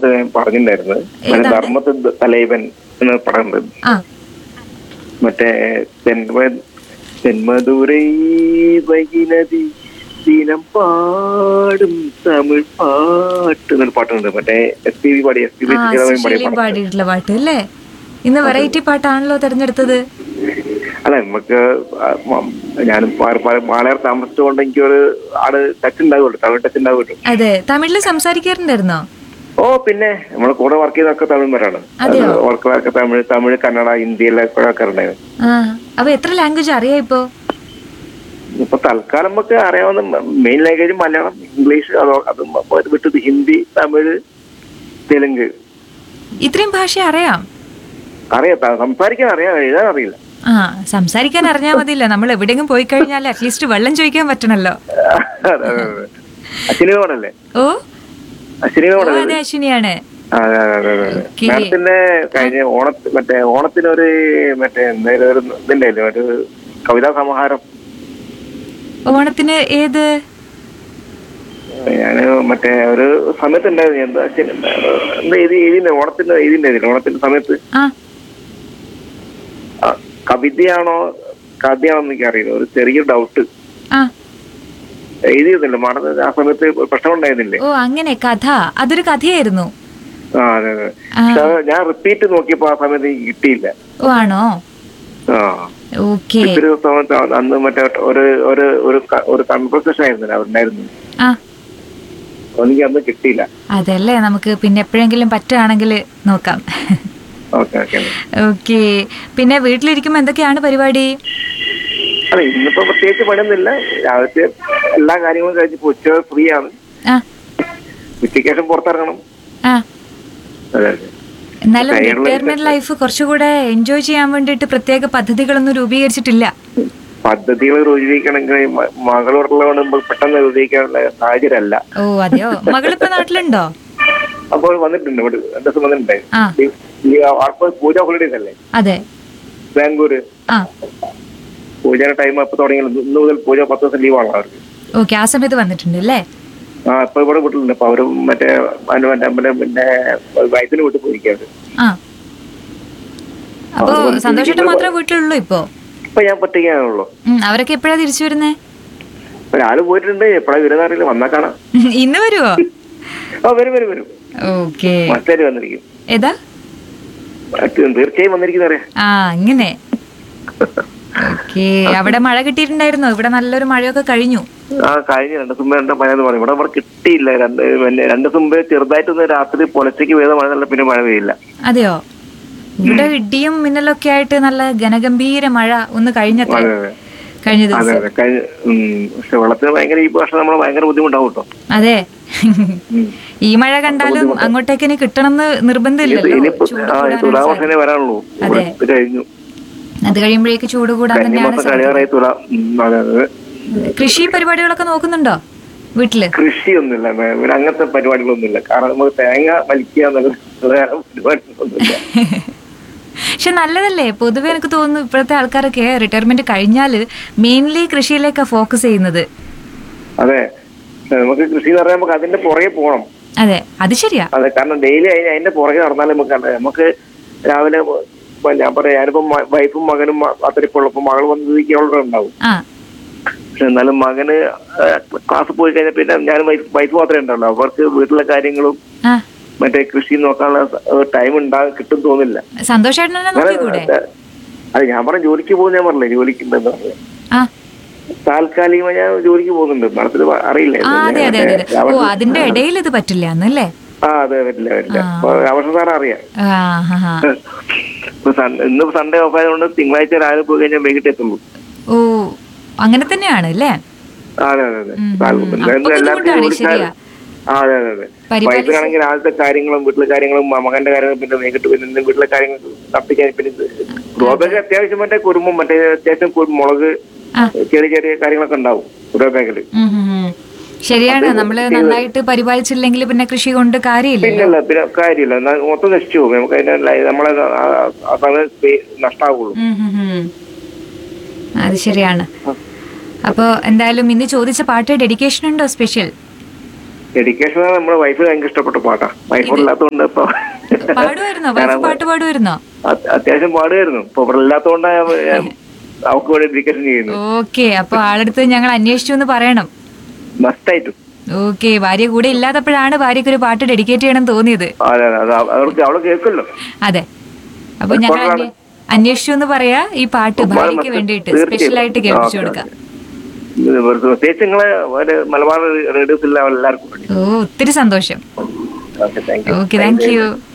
പാട്ട് ഞാൻ പറഞ്ഞിട്ടുണ്ടായിരുന്നു മറ്റേ ഏതാണ്? ധർമ്മത്തിൽ തലൈവൻ എന്ന പടമുണ്ട് ആ മറ്റേ തെന്മ തെന്മധുരൈ വൈകിനദി ദിനം പാടും തമിഴ് പാട്ട് എന്നൊരു പാട്ടുണ്ട് മറ്റേ എസ് പി ബി പാടി എസ് പി ബി ആ പാടിയ സുശീലയും പാട്ട് പാടിയിട്ടുള്ള പാട്ട് അല്ലേ ഇന്ന് വെറൈറ്റി പാട്ടാണല്ലോ തെരഞ്ഞെടുത്തത് അല്ല നമുക്ക് ഞാൻ മാളയാർ താമസിച്ചുകൊണ്ട് എനിക്കൊരു ആട് ടച്ച് ഉണ്ടാവുമല്ലോ തമിഴ് ടച്ച് ഉണ്ടാവുമല്ലോ അതെ തമിഴില് സംസാരിക്കാറുണ്ടായിരുന്നോ ഓ പിന്നെ നമ്മളെ കൂടെ വർക്ക് ചെയ്തൊക്കെ തമിഴ്മാരാണ് അതെയോ? വർക്കുകളൊക്കെ തമിഴ് തമിഴ് കന്നഡ ഹിന്ദിയിലെ ഒക്കെ ഉണ്ടായിരുന്നു ആ അപ്പൊ എത്ര ലാംഗ്വേജ് അറിയാം ഇപ്പോ ഇപ്പൊ തൽക്കാലം നമുക്ക് അറിയാവുന്ന മെയിൻ ലാംഗ്വേജ് മലയാളം ഇംഗ്ലീഷ് അതോ അത് വിട്ടത് ഹിന്ദി തമിഴ് തെലുങ്ക് ഇത്രയും ഭാഷ അറിയാം അറിയാം ത- സംസാരിക്കാൻ അറിയാം എഴുതാൻ അറിയില്ല ആ സംസാരിക്കാൻ അറിഞ്ഞാൽ മതിയല്ലോ നമ്മൾ എവിടെയെങ്കിലും പോയി കഴിഞ്ഞാൽ അറ്റ്ലീസ്റ്റ് വെള്ളം ചോദിക്കാൻ പറ്റണല്ലോ അതെ, അതെ, അതെ. അശ്വിനി മോഡല്ലേ ഓ അശ്വിനി ഓ, മോഡല്ലേ അതെ അശ്വിനിയാണ് അതെ അതെ അതെ അതെ Okay. മാഡത്തിന്റെ കഴിഞ്ഞ ഓണത്തി മറ്റേ ഓണത്തിനൊരു മറ്റേ എന്തായാലും ഒരു ഇതുണ്ടായില്ലേ ഒരു കവിതാ സമാഹാരം ഓണത്തിന് ഏത് ഞാന് മറ്റേ ഒരു സമയത്ത് ഉണ്ടായിരുന്നു എന്താ ശരി, എന്താ എഴുതി എഴുതിന്റെ ഓണത്തിന്റെ എഴുതിണ്ടായിരുന്നില്ല ഓണത്തിന്റെ സമയത്ത് ആ ആ, കവിതയാണോ കഥയാണോ എനിക്ക് അറിയില്ല ഒരു ചെറിയ ഡൗട്ട് ആ എഴുതിയിരുന്നില്ല മറന്ന് ആ സമയത്ത് പ്രശ്നം ഉണ്ടായിരുന്നില്ലേ ഓ അങ്ങനെ കഥ അതൊരു കഥയായിരുന്നു ആ അതെ അതെ ആ. പക്ഷെ അത് ഞാൻ റിപ്പീറ്റ് നോക്കിയപ്പോ ആ സമയത്ത് എനിക്ക് കിട്ടിയില്ല ഓ ആണോ ആ ഓക്കെ ഇത്തിരി സമയത്ത് അന്ന് മറ്റേ ഒരു ഒരു ഒരു ക- ഒരു കൺവെർസേഷൻ ആയിരുന്നില്ല അവരുണ്ടായിരുന്നു ആ എനിക്ക് അന്ന് കിട്ടിയില്ല അതല്ലേ നമുക്ക് പിന്നെ എപ്പോഴെങ്കിലും പറ്റുകയാണെങ്കിൽ നോക്കാം ഓക്കെ ഓക്കെ ഓക്കെ പിന്നെ വീട്ടിലിരിക്കുമ്പോ എന്തൊക്കെയാണ് പരിപാടി അല്ല ഇന്നിപ്പോ പ്രത്യേകിച്ച് പണിയൊന്നുമില്ല രാവിലത്തെ എല്ലാ കാര്യങ്ങളും കഴിച്ച് ഉച്ച ഫ്രീ ആണ് ആ ഉച്ചയ്ക്ക് ശേഷം പുറത്തിറങ്ങണം ആ അതെ അതെ എന്നാലും ടയറില് റിട്ടയർമെന്റ് ലൈഫ് കുറച്ചുകൂടെ എൻജോയ് ചെയ്യാൻ വേണ്ടിയിട്ട് പ്രത്യേക പദ്ധതികളൊന്നും രൂപീകരിച്ചിട്ടില്ല പദ്ധതികൾ രൂപീകരിക്കണമെങ്കിൽ മ- മകളോടുള്ളതുകൊണ്ട് നമുക്ക് പെട്ടെന്ന് രൂപീകരിക്കാനുള്ള സാഹചര്യമല്ല ഓ അതെയോ മകളിപ്പോ നാട്ടിലുണ്ടോ അപ്പോൾ വന്നിട്ടുണ്ട് ഇവിടെ രണ്ട് ദിവസം വന്നിട്ടുണ്ടായി ആ ഈ ആർപ്പോ പൂജ ഹോളിഡേസ് അല്ലേ അതെ ബാംഗ്ലൂര് ആ പൂജയുടെ ടൈം ഇപ്പൊ തുടങ്ങി ഇന്ന് മുതൽ പൂജ പത്ത് ദിവസം ലീവാണ് അവർക്ക് ഓക്കെ ആ സമയത്ത് വന്നിട്ടുണ്ട് അല്ലേ ആ ഇപ്പൊ ഇവിടെ വീട്ടിലുണ്ട് അപ്പൊ അവരും മറ്റേ അനു മറ്റേ പിന്നെ പിന്നെ വയസ്സിന് വീട്ടിൽ പോയിരിക്കാറ് ആ അപ്പോ സന്തോഷേട്ടൻ മാത്രമേ വീട്ടിലുള്ളൂ ഇപ്പോ ഇപ്പൊ ഞാൻ പറ്റിക്കാണുള്ളൂ ഉം, അവരൊക്കെ എപ്പോഴാ തിരിച്ചു വരുന്നേ ഒരാള് പോയിട്ടുണ്ട് എപ്പോഴാ വരുന്ന അറിയില്ല വന്നാ കാണാം ഇന്ന് വരുവോ ആ വരും വരും വരും ഓക്കെ മറ്റേ വന്നിരിക്കും ഏതാ മറ്റ് തീർച്ചയായും വന്നിരിക്കുന്ന അറിയാം ആ അങ്ങനെ ഓക്കെ അവിടെ മഴ കിട്ടിയിട്ടുണ്ടായിരുന്നോ ഇവിടെ നല്ലൊരു മഴയൊക്കെ കഴിഞ്ഞു ആ കഴിഞ്ഞ രണ്ട് സുമ്പ് രണ്ട് മഴ എന്ന് പറയും ഇവിടെ ഇവിടെ കിട്ടിയില്ല രണ്ട് പിന്നെ രണ്ട് സുമ്പ് ചെറുതായിട്ടൊന്ന് രാത്രി പുലച്ചയ്ക്ക് പെയ്ത മഴ നല്ല പിന്നെ മഴ പെയ്യില്ല അതെയോ ഇവിടെ ഇടിയും മിന്നലൊക്കെ ആയിട്ട് നല്ല ഘനഗംഭീര മഴ ഒന്ന് കഴിഞ്ഞത്ര അതെ അതെ കഴിഞ്ഞ അതെ ദിവസം അതെ കഴിഞ്ഞ ഉം. പക്ഷെ വെള്ളത്തിന് ഭയങ്കര ഈ വർഷം നമ്മൾ ഭയങ്കര ബുദ്ധിമുട്ടാവും കേട്ടോ അതെ ഉം. ഈ മഴ കണ്ടാലും അങ്ങോട്ടേക്ക് ഇനി കിട്ടണമെന്ന് നിർബന്ധമില്ലല്ലോ ഇനിയിപ്പോ ചൂട് ആ കൂടാനാണ് തുലാവർഷനെ വരാനുള്ളൂ അതെ. ഇത് കഴിഞ്ഞു അത് കഴിയുമ്പോഴേക്ക് ചൂട് കൂടാൻ തന്നെയാണ് കന്നിമാസം കഴിയാറായി തുല ഉം, അതെ അതെ കൃഷി പരിപാടികളൊക്കെ നോക്കുന്നുണ്ടോ വീട്ടില് കൃഷിയൊന്നുമില്ല മേ- ഇവിടെ അങ്ങനത്തെ പരിപാടികളൊന്നുമില്ല കാരണം നമുക്ക് തേങ്ങ വലിക്കുക എന്നുള്ള വേറെ പരിപാടികളൊന്നുമില്ല പക്ഷെ നല്ലതല്ലേ പൊതുവെ എനിക്ക് തോന്നുന്നു ഇപ്പോഴത്തെ ആൾക്കാരൊക്കെ റിട്ടയർമെന്റ് കഴിഞ്ഞാൽ മെയിൻലി കൃഷിയിലേക്കാണ് ഫോക്കസ് ചെയ്യുന്നത് അതെ നമുക്ക് കൃഷി എന്ന് പറഞ്ഞാൽ നമുക്ക് അതിന്റെ പുറകെ പോകണം അതെ അത് ശരിയാ അതെ കാരണം ഡെയിലി അതിന്റെ പുറകെ നടന്നാലേ നമുക്ക് അറിയാം. നമുക്ക് രാവിലെ ഇപ്പൊ ഞാൻ പറയാം ഞാനിപ്പോ മ- വൈഫും മകനും അത്രയ്ക്ക് ഉള്ളപ്പോ മകൾ വന്നതിക്ക് അവളുടെ ഉണ്ടാവും ആ പക്ഷെ എന്നാലും മകന് ക്ലാസ് പോയി കഴിഞ്ഞാൽ പിന്നെ ഞാൻ വൈഫ് വൈഫ് മാത്രമേ ഉണ്ടാവുള്ളൂ അവർക്ക് വീട്ടിലെ കാര്യങ്ങളും ആ മറ്റേ കൃഷി നോക്കാനുള്ള ടൈം ഉണ്ടാകാൻ കിട്ടും തോന്നില്ല സന്തോഷേട്ടനെ നോക്കിക്കൂടെ അത് ഞാൻ പറഞ്ഞ ജോലിക്ക് പോകുന്ന ഞാൻ പറഞ്ഞില്ലേ ജോലിക്ക് ഉണ്ടെന്ന് പറഞ്ഞു. ആ താൽക്കാലികമായി ഞാൻ ജോലിക്ക് പോകുന്നുണ്ട് മനസ്സിൽ അറിയില്ല ആ അതെ അതെ അതെ അതെ ഓ അതിന്റെ ഇടയിൽ ഇത് പറ്റില്ല എന്നല്ലേ ആ അതെ പറ്റില്ല പറ്റില്ല അപ്പൊ അവസ്ഥ സാറേ അറിയാം ആ ഹാ ഹാ ഇപ്പൊ സൺ- ഇന്ന് സൺഡേ ഓഫ് ആയതുകൊണ്ട് തിങ്കളാഴ്ച രാവിലെ പോയി കഴിഞ്ഞാൽ വൈകിട്ട് എത്തുള്ളൂ ഓ അങ്ങനെ തന്നെയാണ് അല്ലേ ആ, അതെ അതെ അതെ ഉം, താൽ- ഉം. എന്താ- അപ്പൊ എല്ലാവർക്കും ബുദ്ധിമുട്ടാണ്, ജോലിക്കാർ- ശരിയാ. ആ അതെ അതെ അതെ പരിപാലിച്ച് വൈഫിനാണെങ്കിൽ രാവിലത്തെ കാര്യങ്ങളും വീട്ടിലെ കാര്യങ്ങളും മ- മകന്റെ കാര്യങ്ങളും പിന്നെ വൈകിട്ട് പിന്നെ ഇന്ന് വീട്ടിലെ കാര്യങ്ങൾ തപ്പിക്കാൻ പിന്നെ ഗ്രോബാഗ് അത്യാവശ്യം മറ്റേ കുരുമ്പും മറ്റേ അത്യാവശ്യം കു- മുളക് ആ. ചെറിയ ചെറിയ കാര്യങ്ങളൊക്കെ ഉണ്ടാവും ഗ്രോബാഗില് ഉം, ഉം, ഉം. ശരിയാണ് നമ്മള് നന്നായിട്ട് പരിപാലിച്ചില്ലെങ്കിൽ പിന്നെ കൃഷി കൊണ്ട് കാര്യമില്ലല്ലോ പിന്നല്ല പിന്നെ കാര്യമില്ല എന്നാ മൊത്തം നശിച്ചു പോകും നമുക്ക് അതിന്റെ ലൈ- നമ്മളെ ആ- ആ സമയം നഷ്ടാവുള്ളൂ ഉം, ഉം, ഉം. അത് ശരിയാണ് അപ്പോ എന്തായാലും ഇന്ന് ചോദിച്ച പാട്ട് ഡെഡിക്കേഷൻ ഉണ്ടോ സ്പെഷ്യൽ ഡെഡിക്കേഷൻ നമ്മുടെ വൈഫ് ഭയങ്കര ഇഷ്ടപ്പെട്ട പാട്ടാ വൈഫ് ഇല്ലാത്തതുകൊണ്ട് ഇപ്പൊ പാടുമായിരുന്നോ വൈഫ് പാട്ട് പാടുമായിരുന്നോ അത് അത്യാവശ്യം പാടുമായിരുന്നു ഇപ്പൊ ഇവിടെ ഇല്ലാത്തതുകൊണ്ട് അവർക്ക് വേണ്ടി ഡെഡിക്കേഷൻ ചെയ്യുന്നു ഓക്കെ അപ്പൊ ആളടുത്ത് ഞങ്ങൾ അന്വേഷിച്ചു എന്ന് പറയണം മസ്റ്റായിട്ടും ഓക്കെ ഭാര്യ കൂടെ ഇല്ലാത്തപ്പോഴാണ് ഭാര്യക്ക് ഒരു പാട്ട് ഡെഡിക്കേറ്റ് ചെയ്യണം തോന്നിയത് അതെ അതെ അത് അവർക്ക് അവള് കേൾക്കുമല്ലോ അതെ അപ്പൊ ഞങ്ങൾ അന്വേ- അന്വേഷിച്ചു എന്ന് പറയാ ഈ പാട്ട് ഭാര്യയ്ക്ക് വേണ്ടിയിട്ട് സ്പെഷ്യൽ ആയിട്ട് കേൾപ്പിച്ചു കൊടുക്കാം ഇത് പ്രത്യേകിച്ച് നിങ്ങളെ ഒരു മലബാർ റേഡിയോസിലെ എല്ലാവർക്കും വേണ്ടി ഓ ഒത്തിരി സന്തോഷം okay thank you okay thank U